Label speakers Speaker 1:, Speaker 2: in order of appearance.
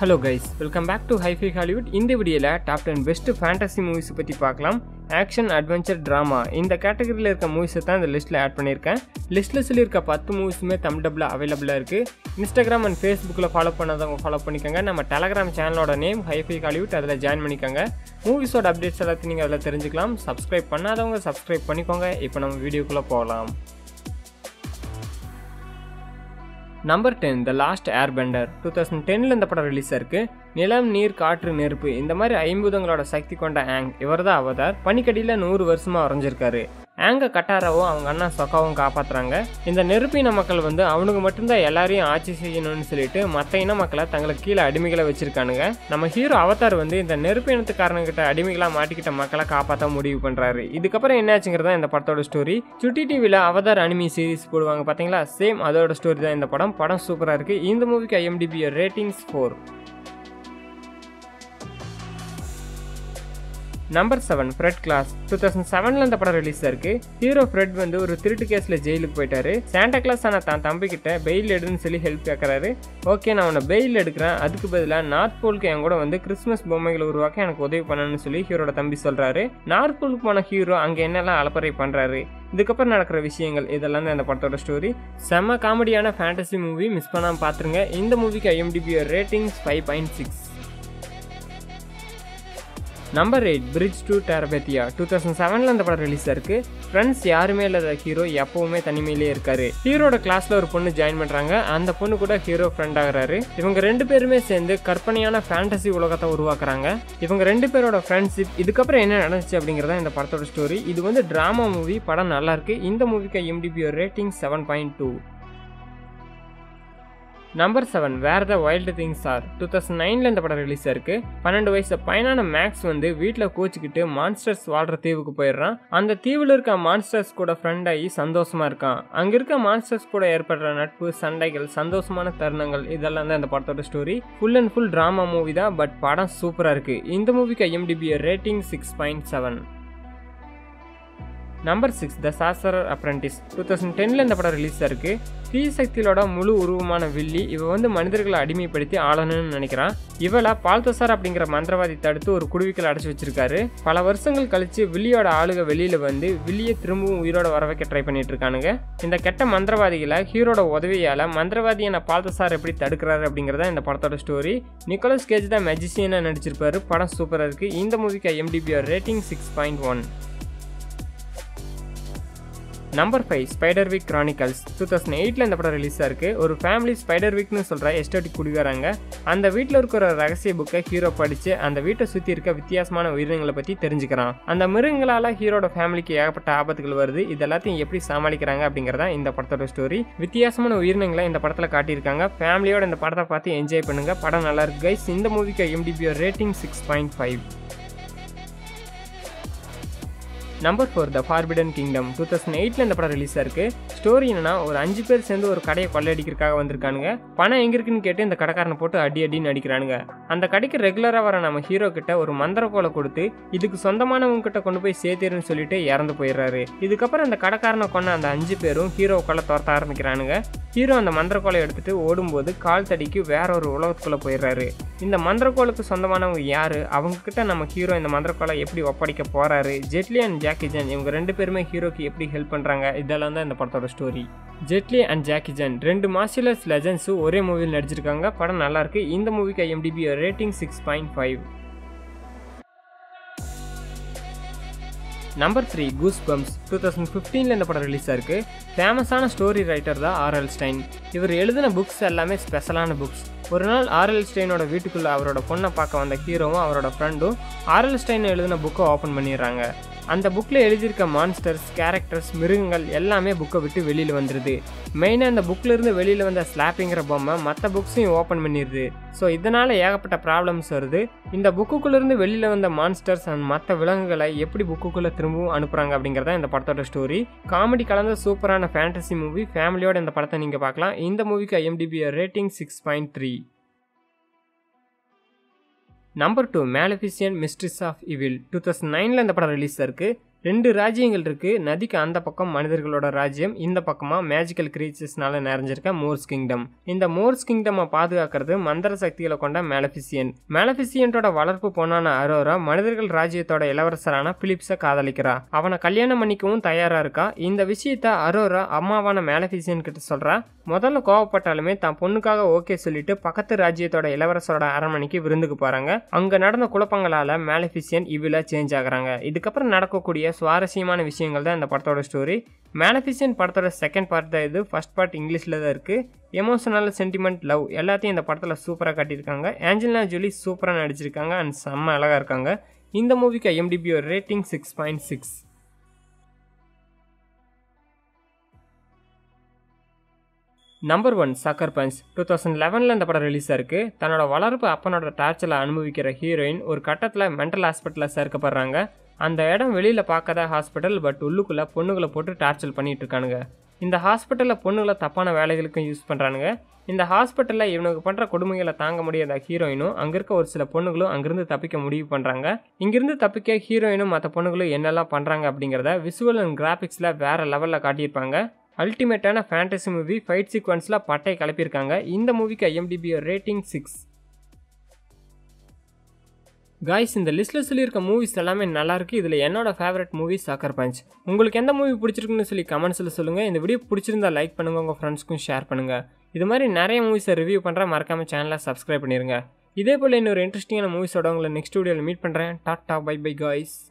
Speaker 1: hello guys welcome back to hi fi Hollywood இந்த வீடியோவில் top ten best fantasy movies பற்றி பார்க்கலாம் ஆக்ஷன் அட்வென்ச்சர் ட்ராமா இந்த கேட்டகரியில் இருக்க மூவிஸை தான் இந்த லிஸ்ட்டில் ஆட் பண்ணியிருக்கேன் லிஸ்ட்டில் சொல்லியிருக்க பத்து மூவிஸுமே தமிழ் டப்பில் அவைலபிளாக இருக்குது இன்ஸ்டாகிராம் அண்ட் ஃபேஸ்புக்கில் ஃபாலோ பண்ணாதவங்க ஃபாலோ பண்ணிக்கோங்க நம்ம டெலகிராம் சேனலோட நேம் ஹைஃபை ஹாலிவுட் அதில் ஜாயின் பண்ணிக்கோங்க மூவிஸோட அப்டேட்ஸ் எல்லாத்தையும் நீங்கள் அதில் தெரிஞ்சுக்கலாம் சப்ஸ்கிரைப் பண்ணாதவங்க சப்ஸ்கிரைப் பண்ணிக்கோங்க இப்போ நம்ம வீடியோக்குள்ளே போகலாம் number ten the last air bender two thousand டென்னில் இந்த படம் ரிலீஸ் ஆயிருக்கு நிலம் நீர் காற்று நெருப்பு இந்த மாதிரி ஐம்பூதங்களோட சக்தி கொண்ட ஆங் இவர் தான் அவதார் பனிக்கடியில் நூறு வருஷமாக வரைஞ்சிருக்காரு ஆங்க கட்டாராவும் அவங்க அண்ணா சொக்காவும் காப்பாத்துறாங்க இந்த நெருப்பின மக்கள் வந்து அவனுக்கு மட்டும்தான் எல்லாரையும் ஆட்சி செய்யணும்னு சொல்லிட்டு மற்ற இன மக்களை தங்களுக்கு கீழே அடிமைகளை வச்சிருக்கானுங்க நம்ம ஹீரோ அவதார் வந்து இந்த நெருப்பு இனத்துக்காரங்கிட்ட அடிமைகளாக மாட்டிக்கிட்ட மக்களை காப்பாற்ற முடிவு பண்றாரு இதுக்கப்புறம் என்னாச்சுங்கிறதா இந்த படத்தோட ஸ்டோரி சுட்டி டிவியில் அவதார் அனிமி சீரிஸ் போடுவாங்க பார்த்தீங்களா சேம் அதோட ஸ்டோரி தான் இந்த படம் படம் சூப்பராக இருக்கு இந்த மூவிக்கு IMDb ratings four number seven Fred Claus two thousand செவனில் இந்த படம் ரிலீஸ் ஆயிருக்கு ஹீரோ ஃப்ரெட் வந்து ஒரு திருட்டு கேஸில் ஜெயிலுக்கு போயிட்டாரு சாண்டா கிளாஸ் ஆனால் தான் தம்பி கிட்ட பெயில் எடுன்னு சொல்லி ஹெல்ப் கேட்குறாரு ஓகே நான் உன்னை பெயில் எடுக்கிறேன் அதுக்கு பதிலாக நார்த் போலுக்கு என் கூட வந்து கிறிஸ்மஸ் பொம்மைகளை உருவாக்க எனக்கு உதவி பண்ணணும்னு சொல்லி ஹீரோட தம்பி சொல்கிறாரு நார்த் போலுக்கு போன ஹீரோ அங்கே என்னெல்லாம் அலப்பறை பண்ணுறாரு இதுக்கப்புறம் நடக்கிற விஷயங்கள் இதெல்லாம் தான் இந்த படத்தோட ஸ்டோரி செம்ம காமெடியான ஃபேண்டசி மூவி மிஸ் பண்ணாமல் பார்த்துருங்க இந்த மூவிக்கு IMDb ratings five point six number eight bridge to Terabithia two thousand செவனில் அந்த படம் ரிலீஸ் ஆயிருக்கு ஃப்ரெண்ட்ஸ் யாருமே இல்லாத ஹீரோ எப்பவுமே தனிமையிலே இருக்காரு ஹீரோட கிளாஸ்ல ஒரு பொண்ணு ஜாயின் பண்றாங்க அந்த பொண்ணு கூட ஹீரோ ஃப்ரெண்ட் ஆகுறாரு இவங்க ரெண்டு பேருமே சேர்ந்து கற்பனையான ஃபேண்டசி உலகத்தை உருவாக்குறாங்க இவங்க ரெண்டு பேரோட ஃப்ரெண்ட்ஷிப் இதுக்கப்புறம் என்ன நடந்துச்சு அப்படிங்கிறதா இந்த படத்தோட ஸ்டோரி இது வந்து டிராமா மூவி படம் நல்லா இருக்கு இந்த மூவிக்கு IMDb rating seven point two number seven where the wild things are two thousand நைனில் இந்த படம் ரிலீஸ் ஆயிருக்கு பன்னெண்டு வயசு பையனான மேக்ஸ் வந்து வீட்டில் கோச்சிக்கிட்டு மான்ஸ்டர்ஸ் வாழ்கிற தீவுக்கு போயிடுறான் அந்த தீவில் இருக்க மான்ஸ்டர்ஸ் கூட ஃப்ரெண்ட் ஆகி சந்தோஷமா இருக்கான் அங்கே இருக்க மான்ஸ்டர்ஸ் கூட ஏற்படுற நட்பு சண்டைகள் சந்தோஷமான தருணங்கள் இதெல்லாம் தான் இந்த படத்தோட story full and full drama movie தான் பட் படம் சூப்பராக இருக்கு இந்த மூவிக்கு IMDb rating six point seven number six the sorcerer apprentice two thousand டென்னில் இந்த படம் ரிலீஸ் ஆயிருக்கு தீ சக்திகளோட முழு உருவமான வில்லி இவ வந்து மனிதர்களை அடிமைப்படுத்தி ஆளணும்னு நினைக்கிறான் இவளை பால்தசார் அப்படிங்கிற மந்திரவாதி தடுத்து ஒரு குடுவிக்கல் அடைச்சி வச்சிருக்காரு பல வருஷங்கள் கழிச்சு வில்லியோட ஆளுக வெளியில வந்து வில்லியை திரும்பவும் உயிரோட வர வைக்க ட்ரை பண்ணிட்டு இருக்கானுங்க இந்த கெட்ட மந்திரவாதிகளை ஹீரோட உதவியால மந்திரவாதியான பால்தசார் எப்படி தடுக்கிறாரு அப்படிங்கிறத இந்த படத்தோட ஸ்டோரி நிக்கோலஸ் கேஜ் தான் மெஜிசியனாக நடிச்சிருப்பாரு படம் சூப்பராக இருக்கு இந்த மூவிக்கு IMDb rating six point one number five spiderwick chronicles two thousand எயிட்டில் இந்த படம் ரிலீஸ் ஆயிருக்கு ஒரு ஃபேமிலி ஸ்பைடர் வீக்னு சொல்கிற எஸ்டேட்டுக்கு குடிவராங்க அந்த வீட்டில் இருக்கிற ரகசிய புக்கை ஹீரோ படித்து அந்த வீட்டை சுற்றி இருக்க வித்தியாசமான உயிரினங்களை பற்றி தெரிஞ்சுக்கிறான் அந்த மிருகங்களால் ஹீரோட ஃபேமிலிக்கு ஏகப்பட்ட ஆபத்துகள் வருது இது எல்லாத்தையும் எப்படி சமாளிக்கிறாங்க அப்படிங்கிறதா இந்த படத்தோட ஸ்டோரி வித்தியாசமான உயிரினங்களை இந்த படத்தில் காட்டியிருக்காங்க ஃபேமிலியோட இந்த படத்தை பார்த்து என்ஜாய் பண்ணுங்க படம் நல்லா இருக்கு கைஸ் இந்த மூவிக்கு IMDb rating six point five number four the forbidden kingdom two thousand எயிட்டில் இந்த படம் ரிலீஸ் ஆயிருக்கு ஸ்டோரி என்னன்னா ஒரு அஞ்சு பேர் சேர்ந்து ஒரு கடையை கொள்ளையடிக்கிறதுக்காக வந்திருக்கானுங்க பணம் எங்க இருக்குன்னு கேட்டு இந்த கடைக்காரனை போட்டு அடி அடின்னு அடிக்கிறானுங்க அந்த கடைக்கு ரெகுலராக வர நம்ம ஹீரோ கிட்ட ஒரு மந்திர கோலை கொடுத்து இதுக்கு சொந்தமானவங்க கிட்ட கொண்டு போய் சேர்த்திருன்னு சொல்லிட்டு இறந்து போயிடுறாரு இதுக்கப்புறம் அந்த கடைக்காரனை கொண்ட அந்த அஞ்சு பேரும் ஹீரோ கொலை துரத்த ஆரம்பிக்கிறானுங்க ஹீரோ அந்த மந்திரக்கோலை எடுத்துட்டு ஓடும்போது கால் தடிக்கு வேற ஒரு உலகத்துக்குள்ள போயிடுறாரு இந்த மந்திரக்கோளுக்கு சொந்தமானவங்க யாரு அவங்க கிட்ட நம்ம ஹீரோ இந்த மந்திரக்கோலை எப்படி ஒப்படைக்க போறாரு ஜெட்லி அண்ட் ஜாக்கி ஜான் இவங்க ரெண்டு பேருமே ஹீரோக்கு எப்படி ஹெல்ப் பண்றாங்க இதெல்லாம் தான் இந்த படத்தோட story Jet Li and Jackie Chan ரெண்டு மார்ஷியலர்ஸ் லெஜன்ஸும் ஒரே மூவியில் நடிச்சிருக்காங்க படம் நல்லா இருக்கு இந்த மூவிக்கு IMDb rating six point five number three goosebumps two thousand ஃபிஃப்டீனில் இந்த படம் ரிலீஸ் ஆயிருக்கு ஃபேமஸான ஸ்டோரி ரைட்டர் தான் ஆர்எல் ஸ்டைன் இவர் எழுதின புக்ஸ் எல்லாமே ஸ்பெஷலான புக்ஸ் ஒரு நாள் ஆர்எல் ஸ்டைனோட வீட்டுக்குள்ளே அவரோட பொண்ணை பார்க்க வந்த ஹீரோவும் அவரோட ஃப்ரெண்டும் ஆர்எல் ஸ்டைன் எழுதின புக்கை ஓப்பன் பண்ணிடுறாங்க அந்த புக்கில் எழுதியிருக்க மான்ஸ்டர்ஸ் கேரக்டர்ஸ் மிருகங்கள் எல்லாமே புக்கை விட்டு வெளியில் வந்துடுது மெயினாக அந்த புக்கில் இருந்து வெளியில் வந்த ஸ்லாப்பிங்கிற பொம்மை மற்ற புக்ஸையும் ஓப்பன் பண்ணிடுது ஸோ இதனால் ஏகப்பட்ட ப்ராப்ளம்ஸ் வருது இந்த புக்குக்குள்ளேருந்து வெளியில் வந்த மான்ஸ்டர்ஸ் அண்ட் மற்ற விலங்குகளை எப்படி புக்குக்குள்ளே திரும்பவும் அனுப்புகிறாங்க அப்படிங்கிறத இந்த படத்தோட ஸ்டோரி காமெடி கலந்த சூப்பரான ஃபேண்டசி மூவி ஃபேமிலியோட இந்த படத்தை நீங்கள் பார்க்கலாம் இந்த மூவிக்கு IMDb rating six point three number two maleficent mistress of evil two thousand நைனில் இந்த படம் ரிலீஸ் ஆயிருக்கு ரெண்டு ராஜ்யங்கள் இருக்குது நதிக்கு அந்த பக்கம் மனிதர்களோட ராஜ்யம் இந்த பக்கமாக மேஜிக்கல் கிரீச்சர்ஸ்னால நிறைஞ்சிருக்க மோர்ஸ் கிங்டம் இந்த மோர்ஸ் கிங்டமை பாதுகாக்கிறது மந்திர சக்திகளை கொண்ட மேலபிசியன் மேலபிசியன்ட்டோட வளர்ப்பு பொண்ணான அரோரா மனிதர்கள் ராஜ்யத்தோட இளவரசரான பிலிப்ஸை காதலிக்கிறா அவனை கல்யாணம் பண்ணிக்கவும் தயாராக இருக்கா இந்த விஷயத்த அரோரா அம்மாவான மேலபிசியன் கிட்ட சொல்கிறா முதல்ல கோவப்பட்டாலுமே தான் பொண்ணுக்காக ஓகே சொல்லிட்டு பக்கத்து ராஜ்யத்தோட இளவரசரோட அரண்மனைக்கு விருந்துக்கு போகிறாங்க அங்கே நடந்த குழப்பங்களால் மேலபிசியன் இவ்வில சேஞ்ச் ஆகுறாங்க இதுக்கப்புறம் நடக்கக்கூடிய சுவாரஸ்யமான விஷயங்கள் தான் இந்த படத்தோட ஸ்டோரி மேலபிசியன் படத்தோட செகண்ட் பார்ட் தான் இது ஃபர்ஸ்ட் பார்ட் இங்கிலீஷில் தான் இருக்குது எமோஷனல் சென்டிமெண்ட் லவ் எல்லாத்தையும் இந்த படத்தில் சூப்பராக காட்டியிருக்காங்க ஏஞ்சலினா ஜூலி சூப்பராக நடிச்சிருக்காங்க அண்ட் செம்ம அழகாக இருக்காங்க இந்த மூவிக்கு எம்டிபி ஒரு rating six point six number one sucker punch two thousand லெவனில் இந்த படம் ரிலீஸ் ஆயிருக்கு தன்னோட வளர்ப்பு அப்பனோட டார்ச்சரில் அனுபவிக்கிற ஹீரோயின் ஒரு கட்டத்தில் மென்டல் ஹாஸ்பிட்டலில் சேர்க்கப்படுறாங்க அந்த இடம் வெளியில் பார்க்காத ஹாஸ்பிட்டல் பட் உள்ளுக்குள்ளே பொண்ணுகளை போட்டு டார்ச்சர் பண்ணிட்டு இருக்கானுங்க இந்த ஹாஸ்பிட்டலில் பொண்ணுகளை தப்பான வேலைகளுக்கும் யூஸ் பண்ணுறானுங்க இந்த ஹாஸ்பிட்டலில் இவனுக்கு பண்ணுற கொடுமைகளை தாங்க முடியாத ஹீரோயினும் அங்கே இருக்க ஒரு சில பொண்ணுகளும் அங்கேருந்து தப்பிக்க முடிவு பண்ணுறாங்க இங்கிருந்து தப்பிக்க ஹீரோயினும் மற்ற பொண்ணுகளும் என்னெல்லாம் பண்ணுறாங்க அப்படிங்கிறத விசுவல் அண்ட் கிராஃபிக்ஸில் வேறு லெவலில் காட்டியிருப்பாங்க அல்டிமேட்டான ஃபேண்டசி மூவி ஃபைட் சீக்வன்ஸில் பட்டை கிளப்பியிருக்காங்க இந்த மூவிக்கு ஐஎம்டிபி ரேட்டிங் சிக்ஸ் காய்ஸ் இந்த லிஸ்ட்டில் சொல்லியிருக்க மூவிஸ் எல்லாமே நல்லா இருக்கு இதில் என்னோட ஃபேவரட் மூவி சாக்கர் பஞ்ச் உங்களுக்கு எந்த மூவி பிடிச்சிருக்குன்னு சொல்லி கமெண்ட்ஸில் சொல்லுங்கள் இந்த வீடியோ பிடிச்சிருந்தா லைக் பண்ணுங்கள் உங்கள் ஃப்ரெண்ட்ஸ்க்கும் ஷேர் பண்ணுங்கள் இது மாதிரி நிறைய மூவிஸை ரிவ்யூ பண்ணுறேன் மறக்காமல் சேனலை சப்ஸ்கிரைப் பண்ணிடுங்க இதே போல் இன்னொரு இன்ட்ரெஸ்டிங்கான மூவிஸோட உங்களை நெக்ஸ்ட் வீடியோவில் மீட் பண்ணுறேன் டாட்டா பை பை காய்ஸ்